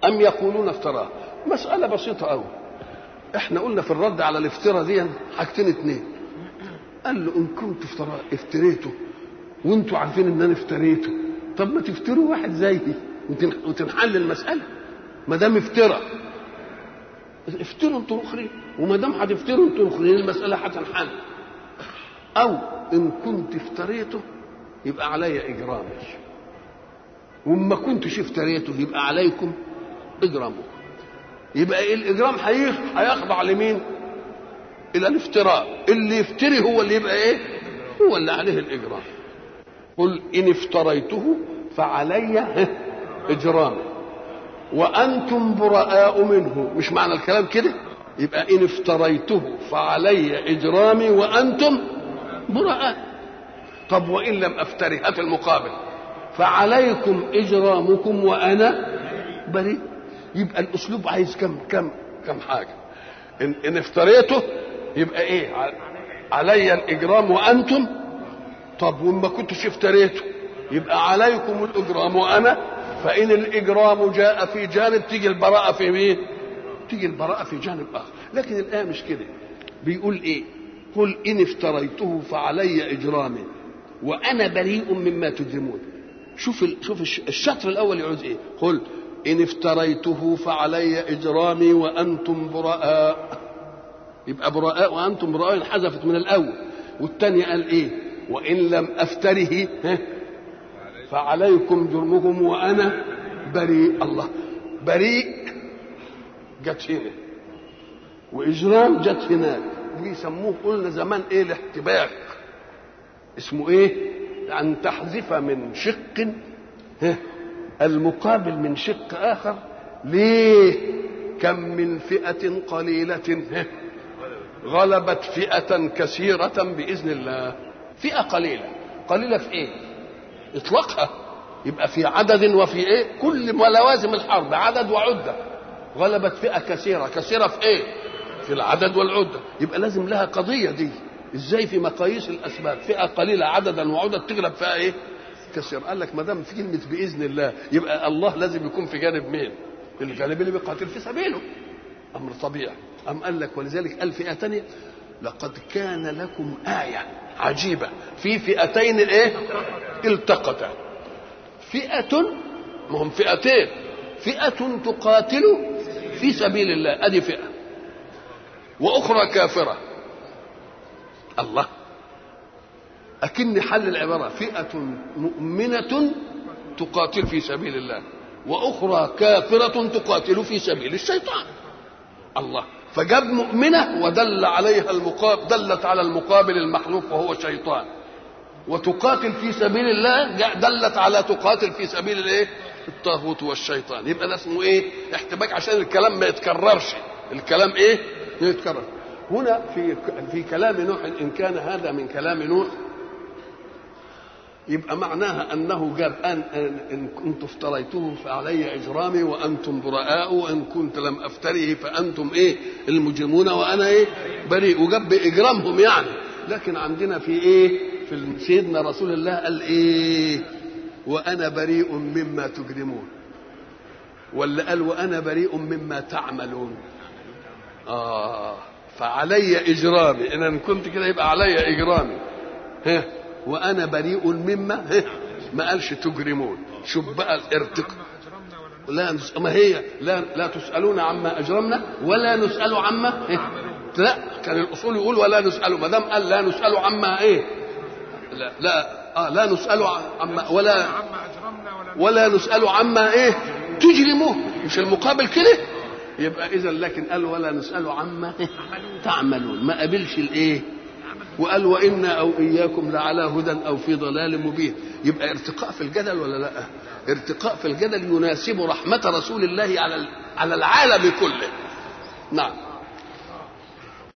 ام يقولون افتراه مساله بسيطه قوي احنا قلنا في الرد على الافتراء دي حاجتين اتنين قال له ان كنت افترا افتريته وانتوا عارفين ان انا افتريته طب ما تفتروا واحد زيي وتن- وتنحل المساله ما دام افترى افتروا انتوا الاخرين وما دام هتفتروا انتوا الاخرين المساله هتنحل او ان كنت افتريته يبقى علي اجرامي وما كنتش افتريته يبقى عليكم اجرامه يبقى إيه الاجرام هي- هيخضع لمين الى الافتراء اللي يفتري هو اللي يبقى ايه هو اللي عليه الاجرام قل ان افتريته فعلي اجرامي وانتم براء منه مش معنى الكلام كده يبقى ان افتريته فعلي اجرامي وانتم براء طب وان لم افتري هات المقابل فعليكم اجرامكم وانا بريء يبقى الاسلوب عايز كم كم كم حاجه ان, إن افتريته يبقى ايه ع- علي الاجرام وانتم طب وما كنتش افتريته يبقى عليكم الاجرام وانا فان الاجرام جاء في جانب تيجي البراءه في مين تيجي البراءه في جانب اخر لكن الايه مش كده بيقول ايه قل ان افتريته فعلي اجرامي وانا بريء مما تجرمون شوف ال- شوف الش- الشطر الاول يعود ايه قل ان افتريته فعلي اجرامي وانتم براء يبقى براء وانتم براء انحذفت من الاول والثاني قال ايه وان لم افتره ها، فعليكم جرمكم وانا بريء الله بريء جت هنا واجرام جت هناك بيسموه قلنا زمان ايه الاحتباك اسمه ايه ان تحذف من شق ها، المقابل من شق اخر ليه كم من فئه قليله ها، غلبت فئه كثيره باذن الله فئه قليله قليله في ايه اطلاقها يبقى في عدد وفي ايه كل لوازم الحرب عدد وعده غلبت فئه كثيره كثيره في ايه في العدد والعده يبقى لازم لها قضيه دي ازاي في مقاييس الاسباب فئه قليله عددا وعدد تغلب فئه ايه كثير قال لك ما دام في كلمه باذن الله يبقى الله لازم يكون في جانب مين الجانب اللي بيقاتل في سبيله امر طبيعي ام قال لك ولذلك قال فئه ثانيه لقد كان لكم آية عجيبة في فئتين ايه التقتا فئة ما هم فئتين فئة تقاتل في سبيل الله ادي فئة واخرى كافرة الله أكن حل العبارة فئة مؤمنة تقاتل في سبيل الله وأخرى كافرة تقاتل في سبيل الشيطان الله فجاب مؤمنة ودل عليها المقابل دلت على المقابل المحلوف وهو شيطان وتقاتل في سبيل الله جاء- دلت على تقاتل في سبيل الايه الطاغوت والشيطان يبقى ده اسمه ايه احتباك عشان الكلام ما يتكررش الكلام ايه يتكرر هنا في في كلام نوح ان كان هذا من كلام نوح يبقى معناها انه جاب ان ان إن كنت افتريته فعلي اجرامي وانتم براء وان كنت لم افتره فانتم ايه المجرمون وانا ايه بريء وجاب باجرامهم يعني لكن عندنا في ايه في سيدنا رسول الله قال ايه وانا بريء مما تجرمون ولا قال وانا بريء مما تعملون اه فعلي اجرامي ان كنت كده يبقى علي اجرامي ها وانا بريء مما ها ما قالش تجرمون شوف بقى الارتقاء لا نس... ما هي لا لا تسالون عما اجرمنا ولا نسال عما إيه؟ لا كان الاصول يقول ولا نسال ما دام قال لا نسال عما ايه لا لا اه لا نسال عما ولا ولا نسال عما ايه تجرموه مش المقابل كده يبقى اذا لكن قال ولا نسال عما إيه؟ تعملون ما قابلش الايه وقال وانا او اياكم لعلى هدى او في ضلال مبين يبقى ارتقاء في الجدل ولا لا ارتقاء في الجدل يناسب رحمه رسول الله على على العالم كله نعم